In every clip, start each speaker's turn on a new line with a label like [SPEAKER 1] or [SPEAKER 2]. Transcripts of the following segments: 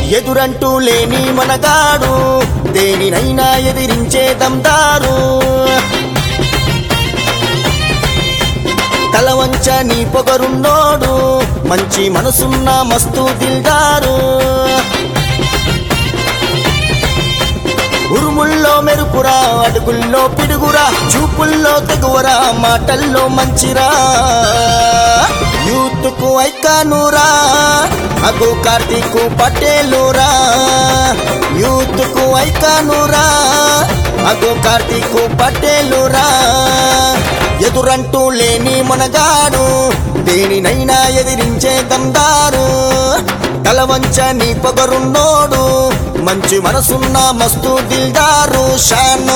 [SPEAKER 1] ఎదురంటూ లేని మనగాడు దేనినైనా ఎదిరించే దమ్దారు తల వంచ నీ పొగరున్నోడు మంచి మనసున్న మస్తు దిల్దారు ఉరుముల్లో మెరుపురా అడుగుల్లో పిడుగురా చూపుల్లో తెగువరా మాటల్లో మంచిరా యూత్ కు ఐకానురా అగు కార్తీకు పటేలురా యూత్ కు ఐకానురా అగు కార్తీకు పటేలురా ఎదురంటూ లేని మనగాడు దేనినైనా ఎదిరించే గందారు తల వంచ నీ పొగరున్నోడు మంచి మనసున్న మస్తు దిల్దారు షాన్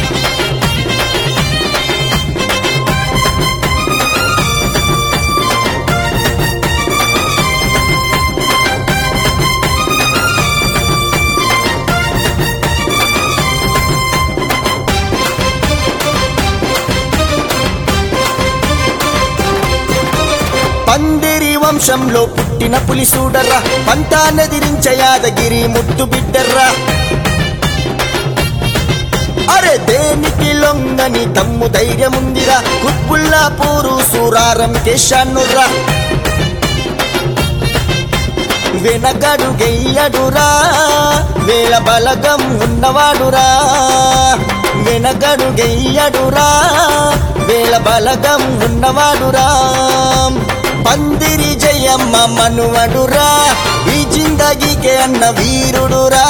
[SPEAKER 1] పందిరి వంశంలో పుట్టిన పులిసూడర్రా పంతానెదిరించ యాదగిరి ముద్దు బిడ్డర్రా అరే దేనికి లొంగని తమ్ము ధైర్యముందిరా కుత్బుల్లా పూరు సూరారం కేశాన్నుర్రా వెనకడు గెయ్యడురా వేల బలగం ఉన్నవాడురా వెనకడు గెయ్యడురా వేల బలగం ఉన్నవాడురా పందిరి జయమ్మ మనువడురా ఈ జిందగీకే అన్న వీరుడురా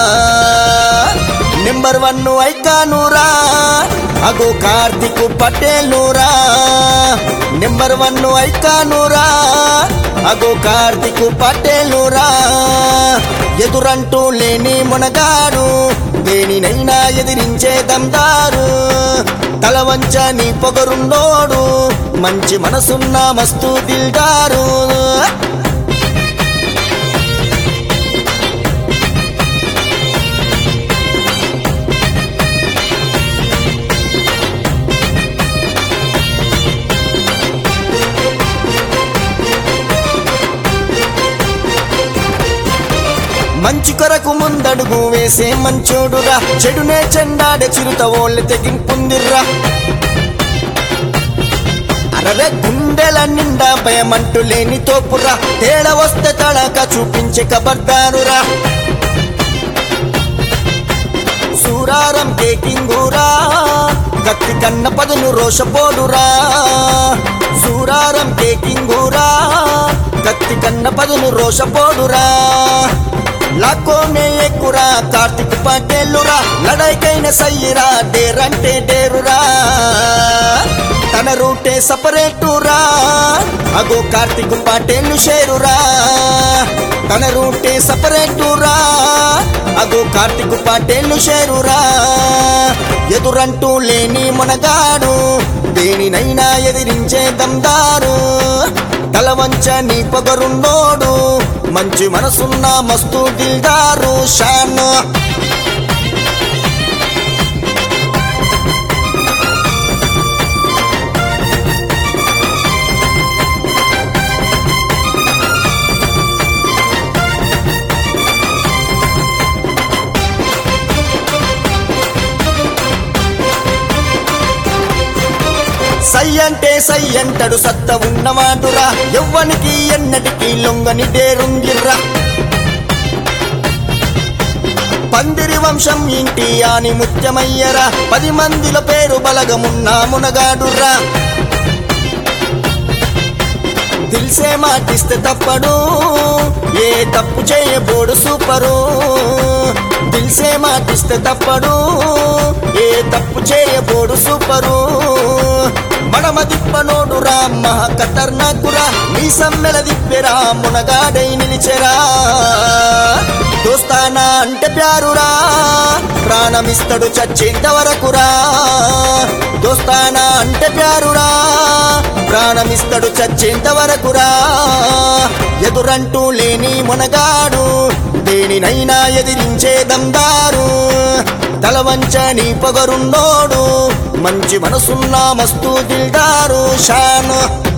[SPEAKER 1] నెంబర్ వన్ ఐకానురా అగో కార్తిక్ పటేలురా నెంబర్ వన్ ఐకానురా అగో కార్తిక్ పటేలురా ఎదురంటూ లేని మునగాడు దేనినైనా ఎదిరించే దమ్దారు తల వంచ నీ పొగరున్నోడు మంచి మనసున్న మస్తు దిల్దారు మంచి కొరకు ముందడుగు వేసే మంచోడురా చెడునే చెండాడే చిరుత ఓళ్ళ తెగింపుందిర్రా అరవే గుండెల నిండా భయమంటూ లేని తోపురా తేడా వస్తే తడక చూపించే కబర్దారురా సూరారం కేకింగురా గత్తి కన్న పదును రోషపోడురా సూరారం కేకింగురా గత్తి కన్న పదును రోషపోడురా లాకోనే ఎక్కురా కార్తిక్ పటేలురా లడైకైన సయ్యిరా డేరంటే డేరురా తన రూటే సపరేటురా అగో కార్తిక్ పటేలు షేరురా తన రూటే సపరేటురా అగో కార్తిక్ పటేలు షేరురా ఎదురంటూ లేని మనగాడు దేనినైనా ఎదిరించే దమ్దారు తల వంచ నీ పొగరున్నోడు మంచి మనసున్న మస్తు దిల్దారు షాన్ సై అంటే సై అంటడు సత్త ఉన్నవాడురా ఎవ్వనికి ఎన్నటికి లొంగని డేరుంగిర్రా పందిరి వంశం ఇంటి అని ముత్యమయ్యరా పది మందిల పేరు బలగమున్నా మునగాడురా దిల్సే మాటిస్తే తప్పడు ఏ తప్పు చేయబోడు సూపరు దిల్సే మాటిస్తే తప్పడు ఏ తప్పు చేయబోడు సూపరు మడమ దిప్పనోడు రా మహా ఖతర్నాకురా నీ సమ్మెల దిప్పెరా మునగాడై నిలిచెరా దోస్తానా అంటే ప్యారురా ప్రాణమిస్తడు చచ్చేంత వరకురా దోస్తానా అంటే ప్యారురా ప్రాణమిస్తడు చచ్చేంత వరకురా ఎదురంటూ లేని మునగాడు దేనినైనా ఎదిరించే దమ్దారు తల వంచని పొగరున్నోడు మంచి మనసున్న మస్తు దిల్దారు షాను